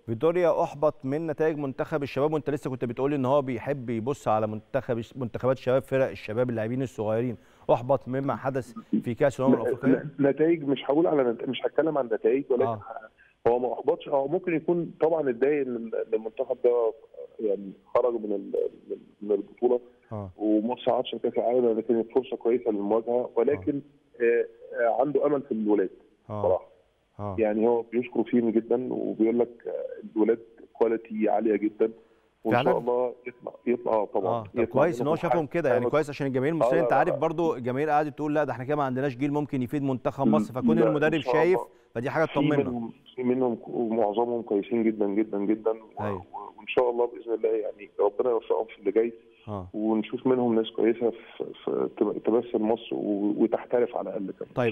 فيتوريا احبط من نتائج منتخب الشباب وانت لسه كنت بتقولي ان هو بيحب يبص على منتخب منتخبات الشباب فرق الشباب اللاعبين الصغيرين احبط مما حدث في كاس الامم الافريقيه نتائج مش هقول على نت... مش هتكلم عن نتائج ولكن آه. هو ما احبطش هو ممكن يكون طبعا اتضايق ان إن المنتخب ده يعني خرج من ال- من البطوله اه وما صعدش كاس العالم لان كانت فرصه كويسه للمواجهه ولكن آه. آه عنده امل في الولاد اه صراحه اه يعني هو بيشكر فيهم جدا وبيقول لك آه، الولاد كواليتي عاليه جدا وان فعلاً؟ شاء الله يطلع يطلع اه طبعا اه طب يطلع كويس ان هو منهم شافهم حاجة. كده يعني أيوة. كويس عشان الجماهير المصريه لا، انت لا، عارف لا. برضو الجماهير قعدت تقول لا ده احنا كده ما عندناش جيل ممكن يفيد منتخب مصر فكون لا، إن المدرب شاء شايف الله. فدي حاجه في تطمنا منهم في منهم معظمهم كويسين جدا جدا جدا و- أيوة. وان شاء الله باذن الله يعني ربنا يوفقهم في اللي جاي اه ونشوف منهم ناس كويسه في, في تمثل مصر و- وتحترف على الاقل كمان طيب